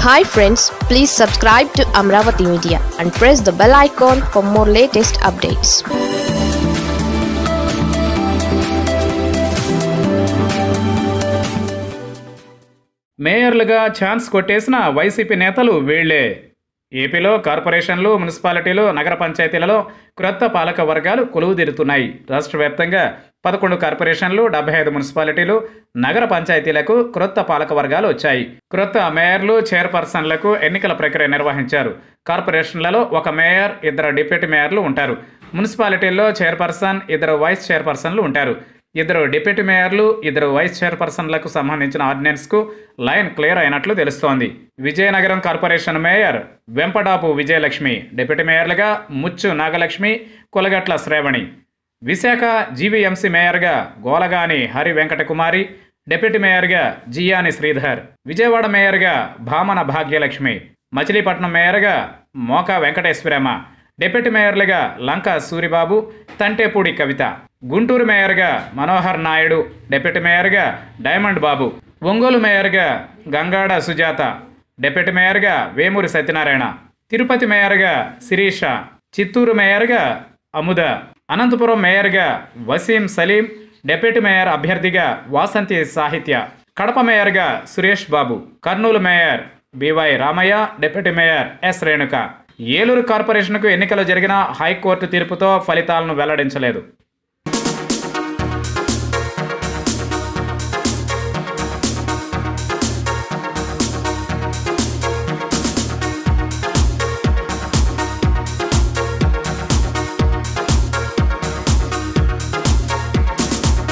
hi friends please subscribe to Amaravati media and press the bell icon for more latest updates మేయర్లుగా chance కొట్టేసిన వైసీపీ నేతలు వీళ్లే ఏపీలో కార్పొరేషన్లు మున్సిపాలిటీలు నగర పంచాయతీలలో క్రొత్త పాలక వర్గాలు కొలువుదీరుతున్నాయి రాష్ట్ర వ్యాప్తంగా పదకొండు కార్పొరేషన్లు డెబ్బై ఐదు మున్సిపాలిటీలు నగర పంచాయతీలకు క్రొత్త పాలక వర్గాలు వచ్చాయి క్రొత్త మేయర్లు చైర్పర్సన్లకు ఎన్నికల ప్రక్రియ నిర్వహించారు కార్పొరేషన్లలో ఒక మేయర్ ఇద్దరు డిప్యూటీ మేయర్లు ఉంటారు మున్సిపాలిటీల్లో చైర్పర్సన్ ఇద్దరు వైస్ చైర్పర్సన్లు ఉంటారు ఇద్దరు డిప్యూటీ మేయర్లు ఇద్దరు వైస్ చైర్పర్సన్లకు సంబంధించిన ఆర్డినెన్స్కు లైన్ క్లియర్ అయినట్లు తెలుస్తోంది Vizianagaram corporation mayor Vempadapu Vijayalakshmi deputy మేయర్లుగా ముచ్చు నాగలక్ష్మి కులగట్ల శ్రేవణి విశాఖ జీవీఎంసీ మేయర్గా గోలగాని హరి వెంకటకుమారి డిప్యూటీ మేయర్గా జియాని శ్రీధర్ విజయవాడ మేయర్గా భామన భాగ్యలక్ష్మి మచిలీపట్నం మేయర్గా మోకా వెంకటేశ్వరమ్మ డిప్యూటీ మేయర్లుగా లంక సూరిబాబు తంటేపూడి కవిత గుంటూరు మేయర్గా మనోహర్ నాయుడు డిప్యూటీ మేయర్గా డైమండ్ బాబు ఒంగోలు మేయర్గా గంగాడ సుజాత డిప్యూటీ మేయర్గా వేమూరి సత్యనారాయణ తిరుపతి మేయర్గా శిరీష చిత్తూరు మేయర్గా అముద అనంతపురం మేయర్గా వసీం సలీం డిప్యూటీ మేయర్ అభ్యర్థిగా వాసంతి సాహిత్య కడప మేయర్గా Suresh Babu Kurnool mayor B Y Ramaiah deputy mayor S Renuka Eluru కార్పొరేషన్కు ఎన్నికలు జరిగిన హైకోర్టు తీర్పుతో ఫలితాలను వెల్లడించలేదు